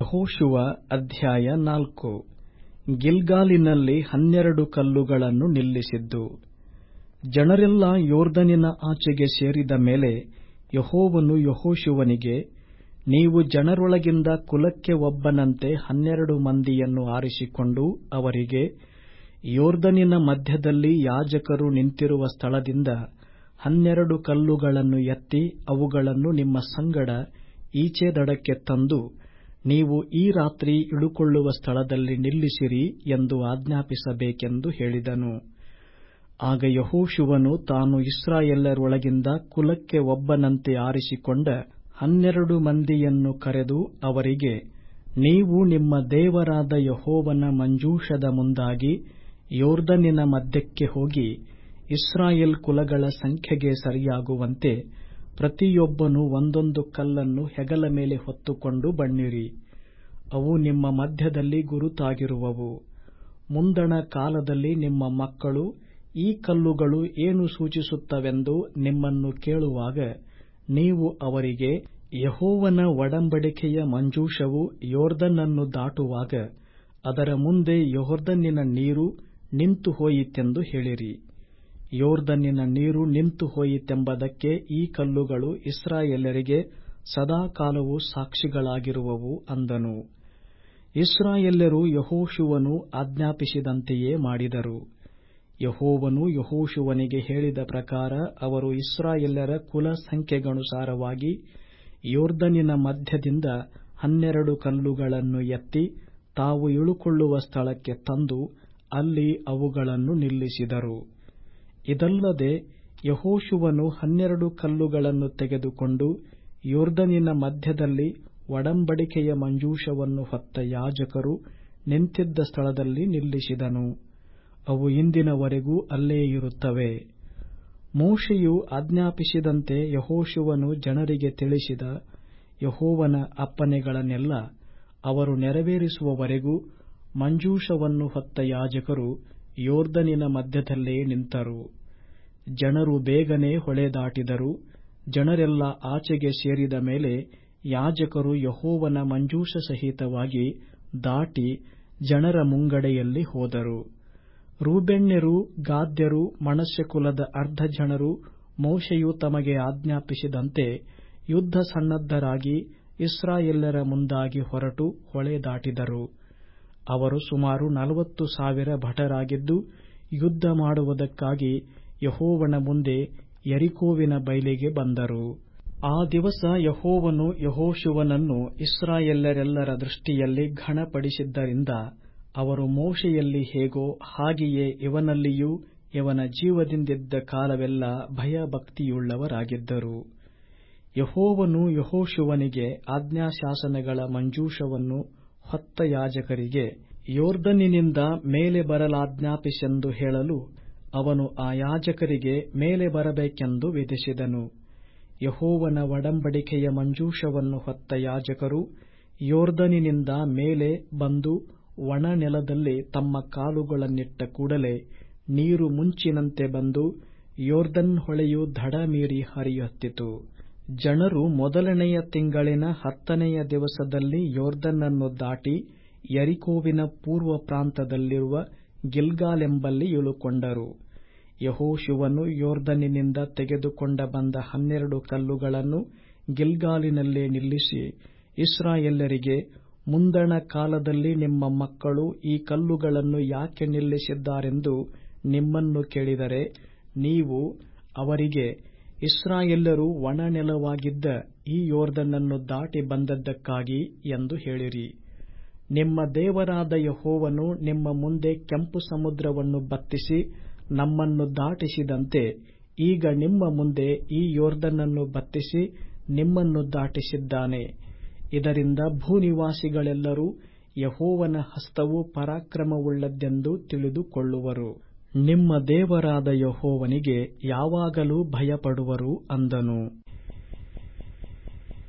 ಯೆಹೋಶುವ ಅಧ್ಯಾಯ ನಾಲ್ಕು ಗಿಲ್ಗಾಲಿನಲ್ಲಿ ಹನ್ನೆರಡು ಕಲ್ಲುಗಳನ್ನು ನಿಲ್ಲಿಸಿದ್ದು ಜನರೆಲ್ಲ ಯೊರ್ದನಿನ ಆಚೆಗೆ ಸೇರಿದ ಮೇಲೆ ಯೆಹೋವನು ಯೆಹೋಶುವನಿಗೆ ನೀವು ಜನರೊಳಗಿಂದ ಕುಲಕ್ಕೆ ಒಬ್ಬನಂತೆ ಹನ್ನೆರಡು ಮಂದಿಯನ್ನು ಆರಿಸಿಕೊಂಡು ಅವರಿಗೆ ಯೊರ್ದನಿನ ಮಧ್ಯದಲ್ಲಿ ಯಾಜಕರು ನಿಂತಿರುವ ಸ್ಥಳದಿಂದ ಹನ್ನೆರಡು ಕಲ್ಲುಗಳನ್ನು ಎತ್ತಿ ಅವುಗಳನ್ನು ನಿಮ್ಮ ಸಂಗಡ ಈಚೆ ದಡಕ್ಕೆ ತಂದು ನೀವು ಈ ರಾತ್ರಿ ಇಳುಕೊಳ್ಳುವ ಸ್ಥಳದಲ್ಲಿ ನಿಲ್ಲಿಸಿರಿ ಎಂದು ಆಜ್ಞಾಪಿಸಬೇಕೆಂದು ಹೇಳಿದನು ಆಗ ಯೆಹೋಶುವನು ತಾನು ಇಸ್ರಾಯೇಲ್ಯರೊಳಗಿಂದ ಕುಲಕ್ಕೆ ಒಬ್ಬನಂತೆ ಆರಿಸಿಕೊಂಡ ಹನ್ನೆರಡು ಮಂದಿಯನ್ನು ಕರೆದು ಅವರಿಗೆ ನೀವು ನಿಮ್ಮ ದೇವರಾದ ಯೆಹೋವನ ಮಂಜೂಷದ ಮುಂದಾಗಿ ಯೊರ್ದನಿನ ಮಧ್ಯಕ್ಕೆ ಹೋಗಿ ಇಸ್ರಾಯೇಲ್ ಕುಲಗಳ ಸಂಖ್ಯೆಗೆ ಸರಿಯಾಗುವಂತೆ ಪ್ರತಿಯೊಬ್ಬನು ಒಂದೊಂದು ಕಲ್ಲನ್ನು ಹೆಗಲ ಮೇಲೆ ಹೊತ್ತುಕೊಂಡು ಬನ್ನಿರಿ ಅವು ನಿಮ್ಮ ಮಧ್ಯದಲ್ಲಿ ಗುರುತಾಗಿರುವವು ಮುಂದಣ ಕಾಲದಲ್ಲಿ ನಿಮ್ಮ ಮಕ್ಕಳು ಈ ಕಲ್ಲುಗಳು ಏನು ಸೂಚಿಸುತ್ತವೆಂದು ನಿಮ್ಮನ್ನು ಕೇಳುವಾಗ ನೀವು ಅವರಿಗೆ ಯೆಹೋವನ ಒಡಂಬಡಿಕೆಯ ಮಂಜೂಷವು ಯೊರ್ದನನ್ನು ದಾಟುವಾಗ ಅದರ ಮುಂದೆ ಯೊರ್ದನಿನ ನೀರು ನಿಂತು ಹೋಯಿತೆಂದು ಹೇಳಿರಿ ಯೊರ್ದನಿನ ನೀರು ನಿಂತು ಹೋಯಿತೆಂಬುದಕ್ಕೆ ಈ ಕಲ್ಲುಗಳು ಇಸ್ರಾಯೇಲ್ಯರಿಗೆ ಸದಾಕಾಲವೂ ಸಾಕ್ಷಿಗಳಾಗಿರುವವು ಅಂದನು ಇಸ್ರಾಯೇಲ್ಯರು ಯೆಹೋಶುವನು ಆಜ್ಞಾಪಿಸಿದಂತೆಯೇ ಮಾಡಿದರು ಯೆಹೋವನು ಯೆಹೋಶುವನಿಗೆ ಹೇಳಿದ ಪ್ರಕಾರ ಅವರು ಇಸ್ರಾಯೇಲ್ಯರ ಕುಲ ಸಂಖ್ಯೆಗನುಸಾರವಾಗಿ ಯೊರ್ದನಿನ ಮಧ್ಯದಿಂದ ಹನ್ನೆರಡು ಕಲ್ಲುಗಳನ್ನು ಎತ್ತಿ ತಾವು ಇಳುಕೊಳ್ಳುವ ಸ್ಥಳಕ್ಕೆ ತಂದು ಅಲ್ಲಿ ಅವುಗಳನ್ನು ನಿಲ್ಲಿಸಿದರು ಇದಲ್ಲದೆ ಯೆಹೋಶುವನು ಹನ್ನೆರಡು ಕಲ್ಲುಗಳನ್ನು ತೆಗೆದುಕೊಂಡು ಯೊರ್ದನಿನ ಮಧ್ಯದಲ್ಲಿ ಒಡಂಬಡಿಕೆಯ ಮಂಜೂಷವನ್ನು ಹೊತ್ತ ಯಾಜಕರು ನಿಂತಿದ್ದ ಸ್ಥಳದಲ್ಲಿ ನಿಲ್ಲಿಸಿದನು ಅವು ಇಂದಿನವರೆಗೂ ಅಲ್ಲೇ ಇರುತ್ತವೆ ಮೋಶೆಯು ಆಜ್ಞಾಪಿಸಿದಂತೆ ಯೆಹೋಶುವನು ಜನರಿಗೆ ತಿಳಿಸಿದ ಯೆಹೋವನ ಅಪ್ಪಣೆಗಳನ್ನೆಲ್ಲ ಅವರು ನೆರವೇರಿಸುವವರೆಗೂ ಮಂಜೂಷವನ್ನು ಹೊತ್ತ ಯಾಜಕರು ಯೊರ್ದನಿನ ಮಧ್ಯದಲ್ಲೇ ನಿಂತರು ಜನರು ಬೇಗನೆ ಹೊಳೆ ದಾಟಿದರು ಜನರೆಲ್ಲ ಆಚೆಗೆ ಸೇರಿದ ಮೇಲೆ ಯಾಜಕರು ಯೆಹೋವನ ಮಂಜೂಷ ಸಹಿತವಾಗಿ ದಾಟಿ ಜನರ ಮುಂಗಡೆಯಲ್ಲಿ ಹೋದರು ರೂಬೇನ್ಯರು ಗಾದ್ಯರು ಮನಸ್ಸೆ ಕುಲದ ಅರ್ಧ ಜನರು ಮೋಶೆಯು ತಮಗೆ ಆಜ್ಞಾಪಿಸಿದಂತೆ ಯುದ್ಧ ಸನ್ನದ್ಧರಾಗಿ ಇಸ್ರಾಯೇಲ್ಯರ ಮುಂದಾಗಿ ಹೊರಟು ಹೊಳೆ ದಾಟಿದರು ಅವರು ಸುಮಾರು ನಲವತ್ತು ಸಾವಿರ ಭಟರಾಗಿದ್ದು ಯುದ್ಧ ಮಾಡುವುದಕ್ಕಾಗಿ ಯೆಹೋವನ ಮುಂದೆ ಯರಿಕೋವಿನ ಬೈಲಿಗೆ ಬಂದರು ಆ ದಿವಸ ಯೆಹೋವನು ಯೆಹೋಶುವನನ್ನು ಇಸ್ರಾಯೇಲ್ಯರೆಲ್ಲರ ದೃಷ್ಟಿಯಲ್ಲಿ ಘನಪಡಿಸಿದ್ದರಿಂದ ಅವರು ಮೋಶೆಯಲ್ಲಿ ಹೇಗೋ ಹಾಗೆಯೇ ಇವನಲ್ಲಿಯೂ ಇವನ ಜೀವದಿಂದಿದ್ದ ಕಾಲವೆಲ್ಲ ಭಯಭಕ್ತಿಯುಳ್ಳವರಾಗಿದ್ದರು ಯೆಹೋವನು ಯೆಹೋಶುವನಿಗೆ ಆಜ್ಞಾಶಾಸನಗಳ ಮಂಜೂಷವನ್ನು ಹೊತ್ತ ಯಾಜಕರಿಗೆ ಯೊರ್ದನಿನಿಂದ ಮೇಲೆ ಬರಲಾಜ್ಞಾಪಿಸೆಂದು ಹೇಳಲು ಅವನು ಆ ಯಾಜಕರಿಗೆ ಮೇಲೆ ಬರಬೇಕೆಂದು ವಿಧಿಸಿದನು ಯೆಹೋವನ ಒಡಂಬಡಿಕೆಯ ಮಂಜೂಷವನ್ನು ಹೊತ್ತ ಯಾಜಕರು ಯೊರ್ದನಿನಿಂದ ಮೇಲೆ ಬಂದು ಒಣ ನೆಲದಲ್ಲಿ ತಮ್ಮ ಕಾಲುಗಳನ್ನಿಟ್ಟ ಕೂಡಲೇ ನೀರು ಮುಂಚಿನಂತೆ ಬಂದು ಯೊರ್ದನ್ ಹೊಳೆಯು ದಡ ಮೀರಿ ಹರಿಯುತ್ತಿತು ಜನರು ಮೊದಲನೆಯ ತಿಂಗಳಿನ ಹತ್ತನೆಯ ದಿವಸದಲ್ಲಿ ಯೊರ್ದನ್ನನ್ನು ದಾಟಿ ಯರಿಕೋವಿನ ಪೂರ್ವ ಪ್ರಾಂತದಲ್ಲಿರುವ ಗಿಲ್ಗಾಲೆಂಬಲ್ಲಿ ಇಳುಕೊಂಡರು ಯೆಹೋಶುವನು ಯೊರ್ದನಿನಿಂದ ತೆಗೆದುಕೊಂಡ ಬಂದ ಹನ್ನೆರಡು ಕಲ್ಲುಗಳನ್ನು ಗಿಲ್ಗಾಲಿನಲ್ಲೇ ನಿಲ್ಲಿಸಿ ಇಸ್ರಾಯೇಲ್ಯರಿಗೆ ಮುಂದಣ ಕಾಲದಲ್ಲಿ ನಿಮ್ಮ ಮಕ್ಕಳು ಈ ಕಲ್ಲುಗಳನ್ನು ಯಾಕೆ ನಿಲ್ಲಿಸಿದ್ದಾರೆಂದು ನಿಮ್ಮನ್ನು ಕೇಳಿದರೆ ನೀವು ಅವರಿಗೆ ಇಸ್ರಾಯೇಲ್ಯರು ಒಣನೆಲವಾಗಿದ್ದ ಈ ಯೊರ್ದನನ್ನು ದಾಟಿ ಬಂದದ್ದಕ್ಕಾಗಿ ಎಂದು ಹೇಳಿರಿ ನಿಮ್ಮ ದೇವರಾದ ಯೆಹೋವನು ನಿಮ್ಮ ಮುಂದೆ ಕೆಂಪು ಸಮುದ್ರವನ್ನು ಬತ್ತಿಸಿ ನಮ್ಮನ್ನು ದಾಟಿಸಿದಂತೆ ಈಗ ನಿಮ್ಮ ಮುಂದೆ ಈ ಯೊರ್ದನನ್ನು ಬತ್ತಿಸಿ ನಿಮ್ಮನ್ನು ದಾಟಿಸಿದ್ದಾನೆ ಇದರಿಂದ ಭೂನಿವಾಸಿಗಳೆಲ್ಲರೂ ಯೆಹೋವನ ಹಸ್ತವು ಪರಾಕ್ರಮವುಳ್ಳದ್ದೆಂದು ತಿಳಿದುಕೊಳ್ಳುವರು ನಿಮ್ಮ ದೇವರಾದ ಯೆಹೋವನಿಗೆ ಯಾವಾಗಲೂ ಭಯಪಡುವರು ಅಂದನು